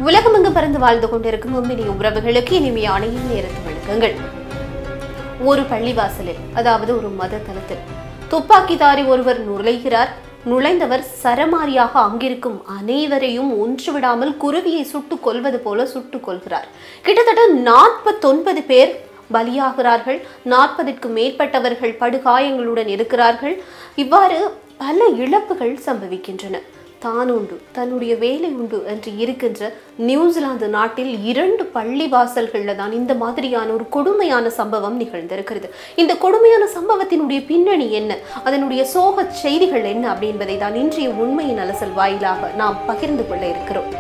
உலகமெங்கும் பறந்து வாழ்ந்து கொண்டிருக்கும் உண்மையிய உறவுகளுக்கு இனிமையான நேரத்து வணக்கங்கள் ஒரு பள்ளிவாசலில் அதாவது ஒரு மத தலத்தில் துப்பாக்கிதாரி ஒருவர் நுழைகிறார் நுழைந்தவர் சரமாரியாக அங்கிருக்கும் அனைவரையும் ஒன்றுவிடாமல் குருவியை சுட்டுக் கொல்வது போல சுட்டுக் கொள்கிறார் கிட்டத்தட்ட நாற்பத்தொன்பது பேர் பலியாகிறார்கள் நாற்பதுக்கும் மேற்பட்டவர்கள் படுகாயங்களுடன் இருக்கிறார்கள் இவ்வாறு பல இழப்புகள் சம்பவிக்கின்றன தான் உண்டு தன்னுடைய வேலை உண்டு என்று இருக்கின்ற நியூசிலாந்து நாட்டில் இரண்டு பள்ளிவாசல்கள்ல தான் இந்த மாதிரியான ஒரு கொடுமையான சம்பவம் நிகழ்ந்திருக்கிறது இந்த கொடுமையான சம்பவத்தினுடைய பின்னணி என்ன அதனுடைய சோக செய்திகள் என்ன அப்படின்பதை தான் இன்றைய உண்மையின் அலசல் வாயிலாக நாம் பகிர்ந்து கொள்ள இருக்கிறோம்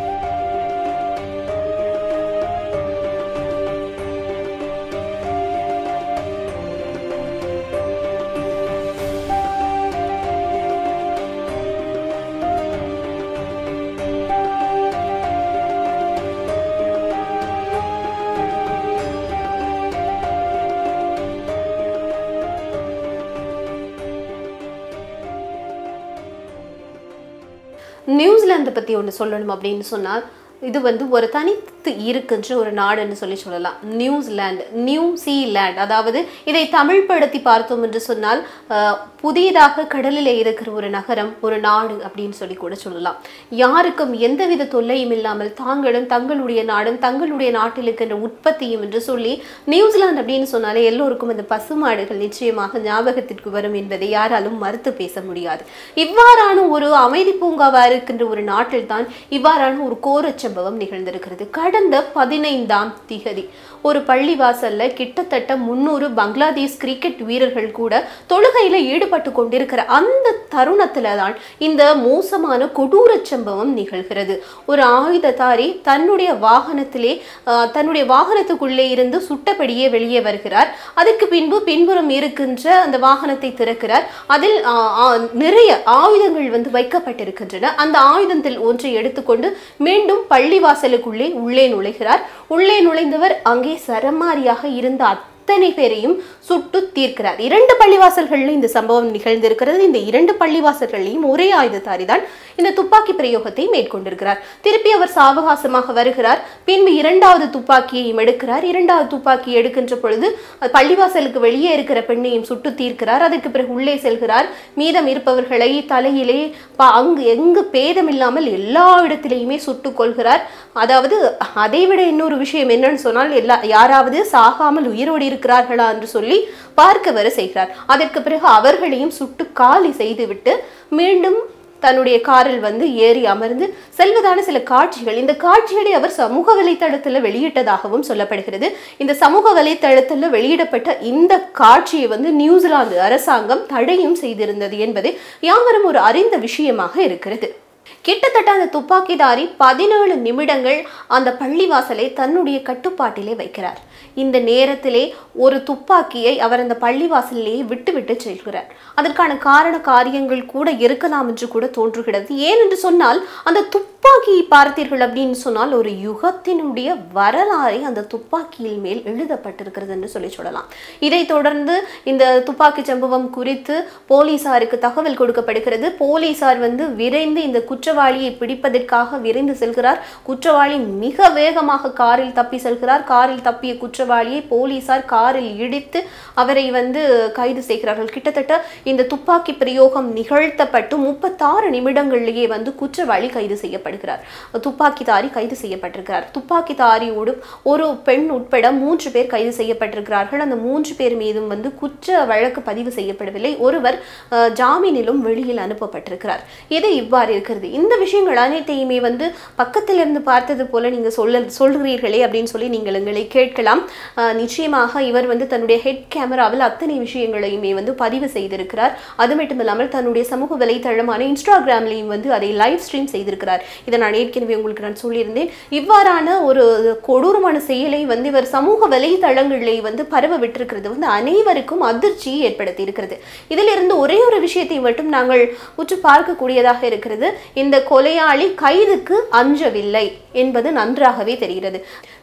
நியூசிலாந்து பத்தி ஒன்று சொல்லணும் அப்படின்னு சொன்னால் இது வந்து ஒரு தனித்து இருக்கின்ற ஒரு நாடுன்னு சொல்லி சொல்லலாம் நியூசிலாந்து நியூ சீலேண்ட் அதாவது இதை தமிழ்படுத்தி பார்த்தோம் என்று சொன்னால் அஹ், புதியதாக கடலில் இருக்கிற ஒரு நகரம் ஒரு நாடு அப்படின்னு சொல்லி கூட சொல்லலாம் யாருக்கும் எந்தவித தொல்லையும் இல்லாமல் தாங்களும் தங்களுடைய நாடும் தங்களுடைய நாட்டில் இருக்கின்ற உற்பத்தியும் என்று சொல்லி நியூசிலாந்து அப்படின்னு சொன்னாலே எல்லோருக்கும் அந்த பசுமாடுகள் நிச்சயமாக ஞாபகத்திற்கு வரும் என்பதை யாராலும் மறுத்து பேச முடியாது இவ்வாறான ஒரு அமைதி பூங்காவா இருக்கின்ற ஒரு நாட்டில் தான் இவ்வாறான ஒரு கோரச் சம்பவம் நிகழ்ந்திருக்கிறது கடந்த பதினைந்தாம் திகதி ஒரு பள்ளிவாசல்ல கிட்டத்தட்ட முன்னூறு பங்களாதேஷ் கிரிக்கெட் வீரர்கள் கூட தொழுகையில ஈடுபட்டு கொண்டிருக்கிற அந்த தருணத்துல தான் இந்த மோசமான கொடூரச் சம்பவம் நிகழ்கிறது ஒரு ஆயுததாரி தன்னுடைய வாகனத்திலே ஆஹ், தன்னுடைய வாகனத்துக்குள்ளே இருந்து சுட்டபடியே வெளியே வருகிறார் அதற்கு பின்பு பின்புறம் இருக்கின்ற அந்த வாகனத்தை திறக்கிறார் அதில் ஆஹ், ஆஹ், நிறைய ஆயுதங்கள் வந்து வைக்கப்பட்டிருக்கின்றன அந்த ஆயுதத்தில் ஒன்றை எடுத்துக்கொண்டு மீண்டும் பள்ளிவாசலுக்குள்ளே உள்ளே நுழைகிறார் உள்ளே நுழைந்தவர் அங்கே சரமாரியாக இருந்த அத்தனை பேரையும் சுட்டு தீர்க்கிறார் இரண்டு பள்ளிவாசல்களில் இந்த சம்பவம் நிகழ்ந்திருக்கிறது இந்த இரண்டு பள்ளிவாசல்களையும் ஒரே ஆயுததாரி தான் இந்த துப்பாக்கி பிரயோகத்தை மேற்கொண்டிருக்கிறார் திருப்பி அவர் சாவகாசமாக வருகிறார் பின்பு இரண்டாவது துப்பாக்கியையும் எடுக்கிறார் இரண்டாவது துப்பாக்கி எடுக்கின்ற பொழுது அது பள்ளிவாசலுக்கு வெளியே இருக்கிற பெண்ணையும் சுட்டு தீர்க்கிறார் அதற்கு பிறகு உள்ளே செல்கிறார் மீதம் இருப்பவர்களை தலையிலே பா- அங்கு எங்கு பேதம் இல்லாமல் எல்லா இடத்திலேயுமே சுட்டுக் கொள்கிறார் அதாவது அதைவிட இன்னொரு விஷயம் என்னன்னு சொன்னால் எல்லா யாராவது சாகாமல் உயிரோடு இருக்கிறார்களா என்று சொல்லி பார்க்க வர செய்கிறார் அதற்கு பிறகு அவர்களையும் சுட்டு காலி செய்துவிட்டு மீண்டும் தன்னுடைய காரில் வந்து ஏறி அமர்ந்து செல்வதான சில காட்சிகள் இந்த காட்சிகளை அவர் சமூக வலைத்தளத்தில் வெளியிட்டதாகவும் சொல்லப்படுகிறது இந்த சமூக வலைத்தளத்தில் வெளியிடப்பட்ட இந்த காட்சியை வந்து நியூசிலாந்து அரசாங்கம் தடையும் செய்திருந்தது என்பது யாவரும் ஒரு அறிந்த விஷயமாக இருக்கிறது கிட்டத்தட்ட அந்த துப்பாக்கிதாரி பதினேழு நிமிடங்கள் அந்த பள்ளிவாசலை தன்னுடைய கட்டுப்பாட்டிலே வைக்கிறார் இந்த நேரத்திலே ஒரு துப்பாக்கியை அவர் அந்த பள்ளிவாசலிலேயே விட்டு விட்டு செல்கிறார் அதற்கான காரண காரியங்கள் கூட இருக்கலாம் என்று கூட தோன்றுகிறது ஏன் என்று சொன்னால் அந்த துப்பாக்கியை பார்த்தீர்கள் அப்படின்னு சொன்னால் ஒரு யுகத்தினுடைய வரலாறை அந்த துப்பாக்கியில் மேல் எழுதப்பட்டிருக்கிறது என்று சொல்லி சொல்லலாம் இதைத் தொடர்ந்து இந்த துப்பாக்கி சம்பவம் குறித்து போலீசாருக்கு தகவல் கொடுக்கப்படுகிறது போலீசார் வந்து விரைந்து இந்த குற்றவாளியை பிடிப்பதற்காக விரைந்து செல்கிறார் குற்றவாளி மிக வேகமாக காரில் தப்பி செல்கிறார் காரில் தப்பிய குற்றவாளியை போலீசார் காரில் இடித்து அவரை வந்து கைது செய்கிறார்கள் கிட்டத்தட்ட இந்த துப்பாக்கி பிரயோகம் நிகழ்த்தப்பட்டு முப்பத்தாறு நிமிடங்களிலேயே வந்து குற்றவாளி கைது செய்யப்படுகிறார் துப்பாக்கிதாரி கைது செய்யப்பட்டிருக்கிறார் துப்பாக்கிதாரியோடு ஒரு பெண் உட்பட மூன்று பேர் கைது செய்யப்பட்டிருக்கிறார்கள் அந்த மூன்று பேர் மீதும் வந்து குற்ற வழக்கு பதிவு செய்யப்படவில்லை ஒருவர் அஹ், ஜாமீனிலும் வெளியில் அனுப்பப்பட்டிருக்கிறார் இது இவ்வாறு இருக்கிறது இந்த விஷயங்கள் அனைத்தையுமே வந்து பக்கத்தில் இருந்து பார்த்தது போல நீங்க சொல்ல சொல்கிறீர்களே அப்படின்னு சொல்லி நீங்கள் எங்களை கேட்கலாம் அஹ், நிச்சயமாக இவர் வந்து தன்னுடைய ஹெட் கேமராவில் அத்தனை விஷயங்களையுமே வந்து பதிவு செய்திருக்கிறார் அது மட்டும் இல்லாமல் தன்னுடைய சமூக வலைத்தளமான இன்ஸ்டாகிராம்லையும் வந்து அதை லைவ் ஸ்ட்ரீம் செய்திருக்கிறார் இதை நான் ஏற்கனவே உங்களுக்கு நான் சொல்லியிருந்தேன் இவ்வாறான ஒரு கொடூரமான செயலை வந்து இவர் சமூக வலைத்தளங்களிலே வந்து பரவ விட்டிருக்கிறது வந்து அனைவருக்கும் அதிர்ச்சியை ஏற்படுத்தி இருக்கிறது இதிலிருந்து ஒரே ஒரு விஷயத்தை மட்டும் நாங்கள் உற்று பார்க்கக்கூடியதாக இருக்கிறது இந்த கொலையாளி கைதுக்கு அஞ்சவில்லை என்பது நன்றாகவே தெரிகிறது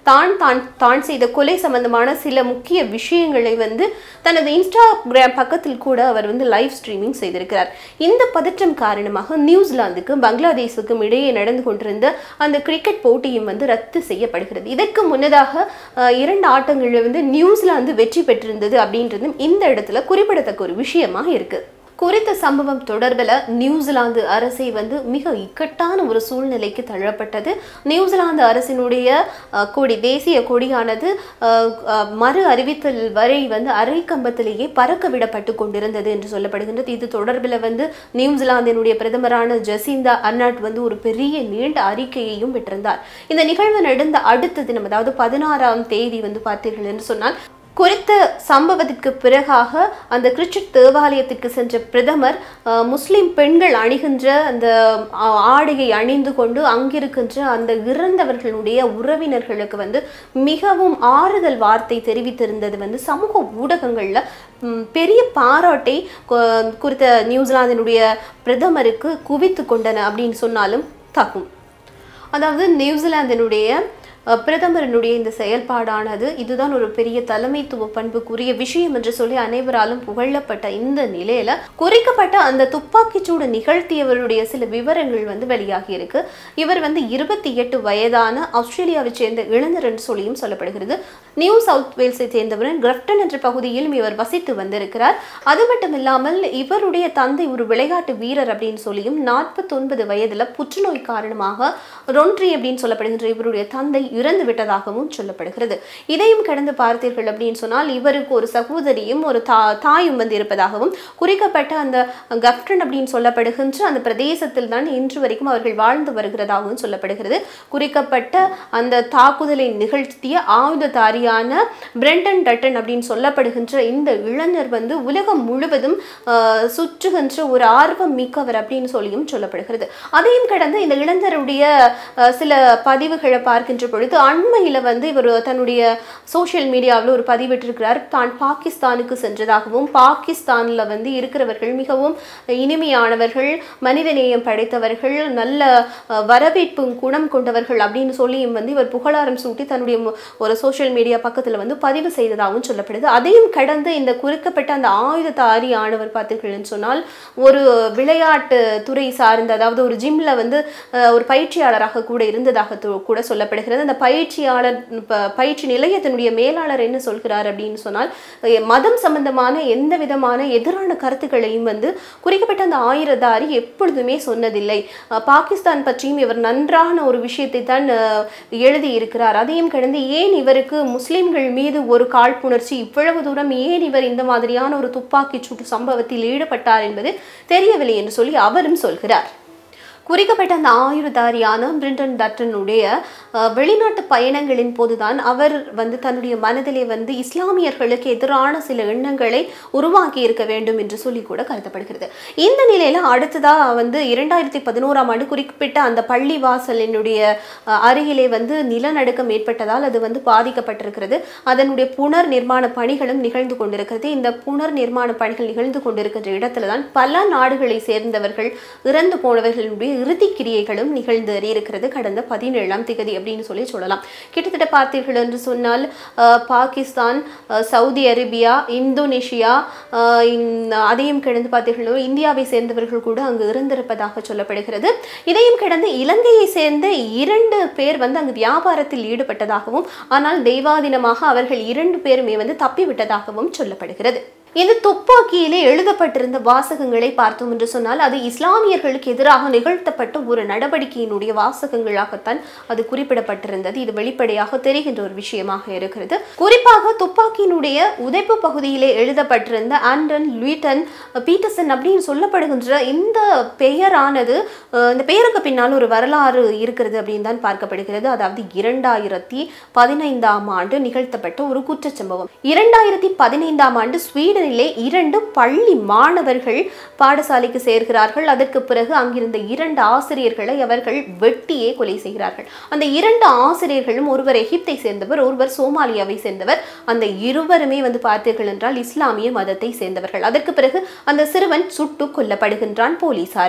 தான் தான் தான் செய்த கொலை சம்பந்தமான சில முக்கிய விஷயங்களை வந்து தனது இன்ஸ்டாகிராம் பக்கத்தில் கூட அவர் வந்து லைவ் ஸ்ட்ரீமிங் செய்திருக்கிறார் இந்த பதற்றம் காரணமாக நியூசிலாந்துக்கும் பங்களாதேஷுக்கும் இடையே நடந்து கொண்டிருந்த அந்த கிரிக்கெட் போட்டியும் வந்து ரத்து செய்யப்படுகிறது இதற்கு முன்னதாக அஹ், இரண்டு ஆட்டங்களில் வந்து நியூசிலாந்து வெற்றி பெற்றிருந்தது அப்படின்றதும் இந்த இடத்துல குறிப்பிடத்தக்க ஒரு விஷயமா இருக்கு குறித்த சம்பவம் தொடர்பில் நியூசிலாந்து அரசை வந்து மிக இக்கட்டான ஒரு சூழ்நிலைக்கு தள்ளப்பட்டது நியூசிலாந்து அரசினுடைய அஹ், கொடி தேசிய கொடியானது அஹ், அஹ், மறு அறிவித்தல் வரை வந்து அரை கம்பத்திலேயே பறக்க விடப்பட்டு கொண்டிருந்தது என்று சொல்லப்படுகின்றது இது தொடர்பில் வந்து நியூசிலாந்தினுடைய பிரதமரான ஜசிந்தா அர்னாட் வந்து ஒரு பெரிய நீண்ட அறிக்கையையும் விட்டிருந்தார் இந்த நிகழ்வு நடந்த அடுத்த தினம் அதாவது பதினாறாம் தேதி வந்து பார்த்தீர்கள் என்று சொன்னால் குறித்த சம்பவத்திற்கு பிறகாக அந்த கிறிஸ்டிட் தேவாலயத்திற்கு சென்ற பிரதமர் அஹ், முஸ்லிம் பெண்கள் அணிகின்ற அந்த அஹ், ஆடையை அணிந்து கொண்டு அங்கிருக்கின்ற அந்த இறந்தவர்களுடைய உறவினர்களுக்கு வந்து மிகவும் ஆறுதல் வார்த்தை தெரிவித்திருந்தது வந்து சமூக ஊடகங்கள்ல ம், பெரிய பாராட்டை கு- குறித்த நியூசிலாந்தினுடைய பிரதமருக்கு குவித்து கொண்டன அப்படின்னு சொன்னாலும் தகும் அதாவது நியூசிலாந்தினுடைய அஹ், பிரதமரினுடைய இந்த செயல்பாடானது இதுதான் ஒரு பெரிய தலைமைத்துவ பண்புக்குரிய விஷயம் என்று சொல்லி அனைவராலும் புகழப்பட்ட இந்த நிலையில குறிக்கப்பட்ட அந்த துப்பாக்கிச்சூடு நிகழ்த்தியவருடைய சில விவரங்கள் வந்து வெளியாகி இருக்கு இவர் வந்து இருபத்தி எட்டு வயதான ஆஸ்திரேலியாவை சேர்ந்த இளைஞர் என்று சொல்லியும் சொல்லப்படுகிறது நியூ சவுத் வேல்ஸை சேர்ந்தவர் கிரஃப்டன் என்ற பகுதியிலும் இவர் வசித்து வந்திருக்கிறார் அது மட்டும் இல்லாமல் இவருடைய தந்தை ஒரு விளையாட்டு வீரர் அப்படின்னு சொல்லியும் நாற்பத்தொன்பது வயதுல புற்றுநோய் காரணமாக ரொன்ட்ரி அப்படின்னு சொல்லப்படுகின்ற இவருடைய தந்தை இறந்து விட்டதாகவும் சொல்லப்படுகிறது இதையும் கடந்து பார்த்தீர்கள் அப்படின்னு சொன்னால் இவருக்கு ஒரு சகோதரியும் ஒரு தா தாயும் வந்து இருப்பதாகவும் குறிக்கப்பட்ட அந்த கஃப்டன் அப்படின்னு சொல்லப்படுகின்ற அந்த பிரதேசத்தில் தான் இன்று வரைக்கும் அவர்கள் வாழ்ந்து வருகிறதாகவும் சொல்லப்படுகிறது குறிக்கப்பட்ட அந்த தாக்குதலை நிகழ்த்திய ஆயுததாரியான பிரெண்டன் டட்டன் அப்படின்னு சொல்லப்படுகின்ற இந்த இளைஞர் வந்து உலகம் முழுவதும் ஆஹ், சுற்றுகின்ற ஒரு ஆர்வம் மிக்கவர் அப்படின்னு சொல்லியும் சொல்லப்படுகிறது அதையும் கடந்து இந்த இளைஞருடைய ஆஹ், சில பதிவுகளை பார்க்கின்ற பொழுது அண்மையில் வந்து இவர் தன்னுடைய சோஷியல் மீடியாவில் ஒரு பதிவிட்டிருக்கிறார் தான் பாகிஸ்தானுக்கு சென்றதாகவும் பாகிஸ்தானில் வந்து இருக்கிறவர்கள் மிகவும் இனிமையானவர்கள் மனிதநேயம் படைத்தவர்கள் நல்ல ஆஹ், வரவேற்பும் குணம் கொண்டவர்கள் அப்படின்னு சொல்லியும் வந்து இவர் புகழாரம் சூட்டி தன்னுடைய மு- ஒரு சோஷியல் மீடியா பக்கத்தில் வந்து பதிவு செய்ததாகவும் சொல்லப்படுது அதையும் கடந்து இந்த குறிக்கப்பட்ட அந்த ஆயுததாரி ஆனவர் பார்த்தீர்கள்னு சொன்னால் ஒரு விளையாட்டு துறை சார்ந்த அதாவது ஒரு ஜிம்ல வந்து அஹ், ஒரு பயிற்சியாளராக கூட இருந்ததாக து- கூட சொல்லப்படுகிறது அந்த பயிற்சியாளர் ப- பயிற்சி நிலையத்தினுடைய மேலாளர் என்ன சொல்கிறார் அப்படின்னு சொன்னால் அஹ், மதம் சம்பந்தமான எந்த விதமான எதிரான கருத்துக்களையும் வந்து குறிக்கப்பட்ட அந்த ஆயுததாரி எப்பொழுதுமே சொன்னதில்லை அஹ், பாகிஸ்தான் பற்றியும் இவர் நன்றான ஒரு விஷயத்தை தான் அஹ், எழுதியிருக்கிறார் அதையும் கடந்து ஏன் இவருக்கு முஸ்லிம்கள் மீது ஒரு காழ்ப்புணர்ச்சி இவ்வளவு தூரம் ஏன் இவர் இந்த மாதிரியான ஒரு துப்பாக்கிச் சூட்டு சம்பவத்தில் ஈடுபட்டார் என்பது தெரியவில்லை என்று சொல்லி அவரும் சொல்கிறார் குறிக்கப்பட்ட அந்த ஆயுர்தாரியான பிரிண்டன் டட்டனுடைய அஹ், வெளிநாட்டு பயணங்களின் போதுதான் அவர் வந்து தன்னுடைய மனதிலே வந்து இஸ்லாமியர்களுக்கு எதிரான சில எண்ணங்களை உருவாக்கி இருக்க வேண்டும் என்று சொல்லி கூட கருதப்படுகிறது இந்த நிலையில அடுத்ததா வந்து இரண்டாயிரத்தி பதினோராம் ஆண்டு குறிப்பிட்ட அந்த பள்ளி வாசலினுடைய அஹ், அருகிலே வந்து நிலநடுக்கம் ஏற்பட்டதால் அது வந்து பாதிக்கப்பட்டிருக்கிறது அதனுடைய புனர் நிர்மாண பணிகளும் நிகழ்ந்து கொண்டிருக்கிறது இந்த புனர் நிர்மாண பணிகள் நிகழ்ந்து கொண்டிருக்கின்ற இடத்துல தான் பல நாடுகளை சேர்ந்தவர்கள் இறந்து போனவர்களுடைய இறுதி கிரியைகளும் நிகழ்ந்து இருக்கிறது கடந்த பதினேழாம் திகதி அப்படின்னு சொல்லி சொல்லலாம் கிட்டத்தட்ட பார்த்தீர்கள் என்று சொன்னால் அஹ், பாகிஸ்தான் அஹ், சவுதி அரேபியா இந்தோனேஷியா அஹ், இந்த- அதையும் கடந்து பார்த்தீர்கள் இந்தியாவை சேர்ந்தவர்கள் கூட அங்கு இறந்திருப்பதாக சொல்லப்படுகிறது இதையும் கடந்து இலங்கையை சேர்ந்த இரண்டு பேர் வந்து அங்கு வியாபாரத்தில் ஈடுபட்டதாகவும் ஆனால் தெய்வாதீனமாக அவர்கள் இரண்டு பேருமே வந்து தப்பிவிட்டதாகவும் சொல்லப்படுகிறது இந்த துப்பாக்கியிலே எழுதப்பட்டிருந்த வாசகங்களை பார்த்தோம் என்று சொன்னால் அது இஸ்லாமியர்களுக்கு எதிராக நிகழ்த்தப்பட்ட ஒரு நடவடிக்கையினுடைய வாசகங்களாகத்தான் அது குறிப்பிடப்பட்டிருந்தது இது வெளிப்படையாக தெரிகின்ற ஒரு விஷயமாக இருக்கிறது குறிப்பாக துப்பாக்கியினுடைய உதைப்பு பகுதியிலே எழுதப்பட்டிருந்த ஆண்டன் லூட்டன் பீட்டர்சன் அப்படின்னு சொல்லப்படுகின்ற இந்த பெயரானது அஹ், இந்த பெயருக்கு பின்னால் ஒரு வரலாறு இருக்கிறது அப்படின்னு தான் பார்க்கப்படுகிறது அதாவது இரண்டாயிரத்தி பதினைந்தாம் ஆண்டு நிகழ்த்தப்பட்ட ஒரு குற்றச்சம்பவம் இரண்டாயிரத்தி பதினைந்தாம் ஆண்டு ஸ்வீடனிலே இரண்டு பள்ளி மாணவர்கள் பாடசாலைக்கு சேர்கிறார்கள் அதற்கு பிறகு அங்கிருந்த இரண்டு ஆசிரியர்களை அவர்கள் வெட்டியே கொலை செய்கிறார்கள் அந்த இரண்டு ஆசிரியர்களும் ஒருவர் எகிப்தை சேர்ந்தவர் ஒருவர் சோமாலியாவை சேர்ந்தவர் அந்த இருவருமே வந்து பார்த்தீர்கள் என்றால் இஸ்லாமிய மதத்தை சேர்ந்தவர்கள் அதற்கு பிறகு அந்த சிறுவன் சுட்டு கொல்லப்படுகின்றான் போலீசாரால்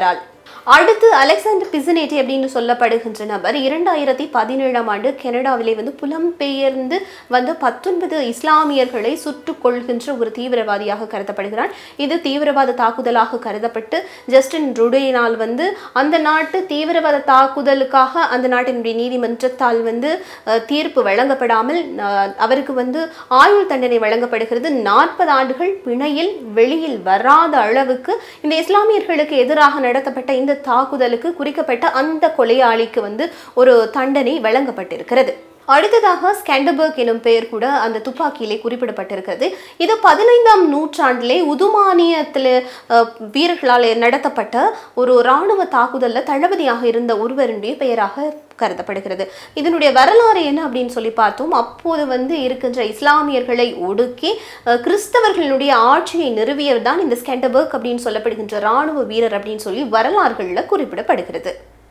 அடுத்து அலெக்சாண்டர் பிசினேட்டி அப்படின்னு சொல்லப்படுகின்ற நபர் இரண்டாயிரத்தி பதினேழாம் ஆண்டு கனடாவிலே வந்து புலம்பெயர்ந்து வந்த பத்தொன்பது இஸ்லாமியர்களை சுட்டுக் கொள்கின்ற ஒரு தீவிரவாதியாக கருதப்படுகிறான் இது தீவிரவாத தாக்குதலாக கருதப்பட்டு ஜஸ்டின் ருடேனால் வந்து அந்த நாட்டு தீவிரவாத தாக்குதலுக்காக அந்த நாட்டினுடைய நீதிமன்றத்தால் வந்து அஹ், தீர்ப்பு வழங்கப்படாமல் அஹ், அவருக்கு வந்து ஆயுள் தண்டனை வழங்கப்படுகிறது நாற்பது ஆண்டுகள் பிணையில் வெளியில் வராத அளவுக்கு இந்த இஸ்லாமியர்களுக்கு எதிராக நடத்தப்பட்ட இந்த தாக்குதலுக்கு குறிக்கப்பட்ட அந்த கொலையாளிக்கு வந்து ஒரு தண்டனை வழங்கப்பட்டிருக்கிறது அடுத்ததாக ஸ்கேண்டபர்க் எனும் பெயர் கூட அந்த துப்பாக்கியிலே குறிப்பிடப்பட்டிருக்கிறது இது பதினைந்தாம் நூற்றாண்டிலே உதுமானியத்தில் அஹ், வீரர்களால் நடத்தப்பட்ட ஒரு இராணுவ தாக்குதலில் தளபதியாக இருந்த ஒருவருடைய பெயராக கருதப்படுகிறது இதனுடைய வரலாறு என்ன அப்படின்னு சொல்லி பார்த்தோம் அப்போது வந்து இருக்கின்ற இஸ்லாமியர்களை ஒடுக்கி அஹ், கிறிஸ்தவர்களுடைய ஆட்சியை நிறுவியவர் தான் இந்த ஸ்கேண்டபர்க் அப்படின்னு சொல்லப்படுகின்ற இராணுவ வீரர் அப்படின்னு சொல்லி வரலாறுகளில் குறிப்பிடப்படுகிறது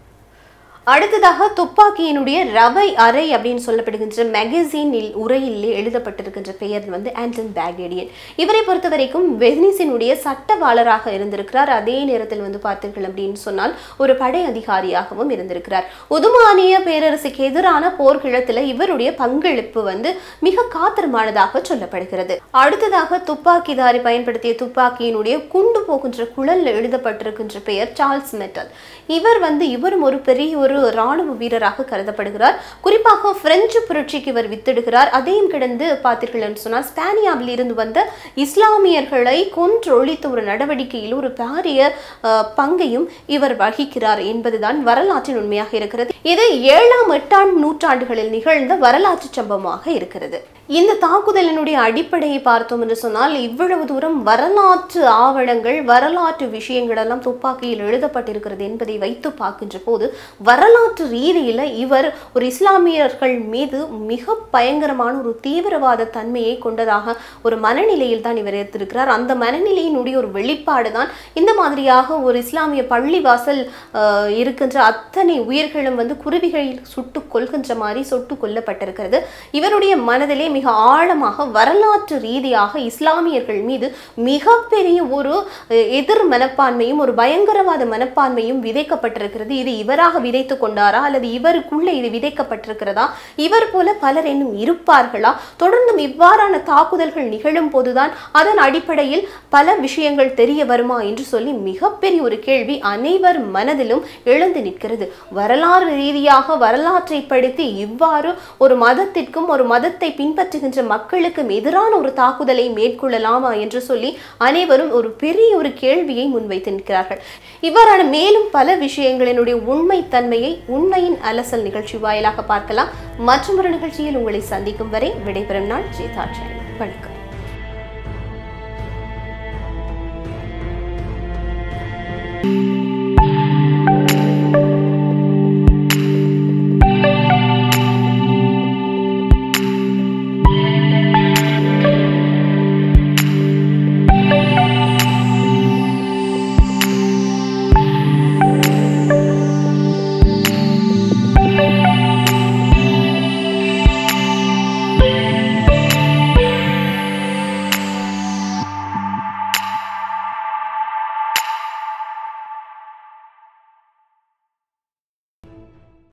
அடுத்ததாக துப்பாக்கியினுடைய ரவை அறை அப்படின்னு சொல்லப்படுகின்ற மேகசினில் உரையிலே எழுதப்பட்டிருக்கின்ற பெயர் வந்து ஆண்டன் பேகேடியன் இவரை பொறுத்த வரைக்கும் வெனிஸினுடைய சட்டவாளராக இருந்திருக்கிறார் அதே நேரத்தில் வந்து பார்த்தீர்கள் அப்படின்னு சொன்னால் ஒரு படை அதிகாரியாகவும் இருந்திருக்கிறார் உதுமானிய பேரரசுக்கு எதிரான போர்க்கிழத்தில் இவருடைய பங்களிப்பு வந்து மிக காத்திரமானதாக சொல்லப்படுகிறது அடுத்ததாக துப்பாக்கிதாரி பயன்படுத்திய துப்பாக்கியினுடைய குண்டு போகின்ற குழல்ல எழுதப்பட்டிருக்கின்ற பெயர் சார்ல்ஸ் மெட்டல் இவர் வந்து இவரும் ஒரு பெரிய ஒரு ராணுவ வீரராக கருதப்படுகிறார் குறிப்பாக பிரெஞ்சு புரட்சிக்கு இவர் வித்திடுகிறார் அதையும் கிடந்து பார்த்தீர்கள் என்று சொன்னால் ஸ்பானியாவில் இருந்து வந்த இஸ்லாமியர்களை கொன்றொழித்த ஒரு நடவடிக்கையில் ஒரு பாரிய அஹ், பங்கையும் இவர் வகிக்கிறார் என்பதுதான் வரலாற்றின் உண்மையாக இருக்கிறது இது ஏழாம் எட்டாம் நூற்றாண்டுகளில் நிகழ்ந்த வரலாற்று சம்பவமாக இருக்கிறது இந்த தாக்குதலினுடைய அடிப்படையை பார்த்தோம் என்று சொன்னால் இவ்வளவு தூரம் வரலாற்று ஆவணங்கள் வரலாற்று விஷயங்கள் எல்லாம் துப்பாக்கியில் எழுதப்பட்டிருக்கிறது என்பதை வைத்து பார்க்கின்ற போது வரலாற்று ரீதியில் இவர் ஒரு இஸ்லாமியர்கள் மீது மிக பயங்கரமான ஒரு தீவிரவாத தன்மையை கொண்டதாக ஒரு மனநிலையில் தான் இவர் எடுத்திருக்கிறார் அந்த மனநிலையினுடைய ஒரு வெளிப்பாடு தான் இந்த மாதிரியாக ஒரு இஸ்லாமிய பள்ளிவாசல் ஆஹ், இருக்கின்ற அத்தனை உயிர்களும் வந்து குருவிகளில் சுட்டு கொள்கின்ற மாதிரி சுட்டு கொல்லப்பட்டிருக்கிறது இவருடைய மனதிலே மிக ஆழமாக வரலாற்று ரீதியாக இஸ்லாமியர்கள் மீது மிகப்பெரிய ஒரு அஹ், எதிர் மனப்பான்மையும் ஒரு பயங்கரவாத மனப்பான்மையும் விதைக்கப்பட்டிருக்கிறது இது இவராக விதைத்து கொண்டாரா அல்லது இவருக்குள்ளே இது விதைக்கப்பட்டிருக்கிறதா இவர் போல பலர் இன்னும் இருப்பார்களா தொடர்ந்தும் இவ்வாறான தாக்குதல்கள் நிகழும் போதுதான் அதன் அடிப்படையில் பல விஷயங்கள் தெரிய வருமா என்று சொல்லி மிகப்பெரிய ஒரு கேள்வி அனைவர் மனதிலும் எழுந்து நிற்கிறது வரலாறு ரீதியாக வரலாற்றை படித்து இவ்வாறு ஒரு மதத்திற்கும் ஒரு மதத்தை பின்பற்றுகின்ற மக்களுக்கும் எதிரான ஒரு தாக்குதலை மேற்கொள்ளலாமா என்று சொல்லி அனைவரும் ஒரு பெரிய ஒரு கேள்வியை முன்வைத்து நிற்கிறார்கள் இவ்வாறான மேலும் பல விஷயங்களினுடைய உண்மை தன்மையை உண்மையின் அலசல் நிகழ்ச்சி வாயிலாக பார்க்கலாம் மற்றொரு நிகழ்ச்சியில் உங்களை சந்திக்கும் வரை விடைபெறும் நாள் ஜெயதாட்சன் வணக்கம்